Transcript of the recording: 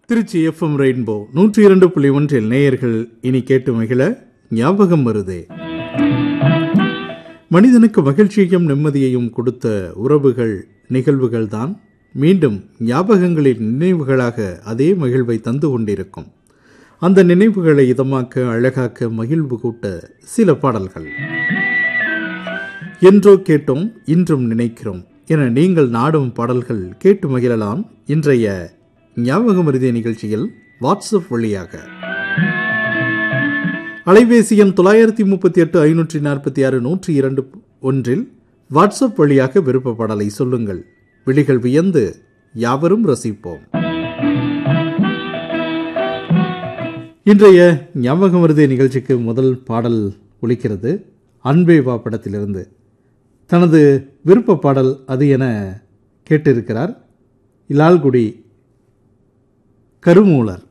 Trichy FM rainbow நூற்றி இரண்டு புள்ளி ஒன்றில் நேயர்கள் இனி கேட்டு மகிழ ஞாபகம் வருதே மனிதனுக்கு மகிழ்ச்சியையும் நிம்மதியையும் கொடுத்த உறவுகள் நிகழ்வுகள் தான் மீண்டும் ஞாபகங்களின் நினைவுகளாக அதே மகிழ்வை தந்து கொண்டிருக்கும் அந்த நினைவுகளை இதமாக்க அழகாக்க மகிழ்வு கூட்ட சில பாடல்கள் என்றோ கேட்டோம் இன்றும் நினைக்கிறோம் என நீங்கள் நாடும் பாடல்கள் கேட்டு மகிழலாம் இன்றைய ஞாபக மருதிய நிகழ்ச்சியில் வாட்ஸ்அப் வழியாக அலைபேசி எண் தொள்ளாயிரத்தி முப்பத்தி எட்டு ஐநூற்றி நாற்பத்தி ஆறு நூற்றி இரண்டு ஒன்றில் வாட்ஸ்அப் வழியாக விருப்ப பாடலை சொல்லுங்கள் விழிகள் வியந்து யாவரும் ரசிப்போம் இன்றைய ஞாபக மருதிய நிகழ்ச்சிக்கு முதல் பாடல் ஒலிக்கிறது அன்பே வா படத்திலிருந்து தனது விருப்ப பாடல் அது என கேட்டிருக்கிறார் இலால்குடி கருமூலர்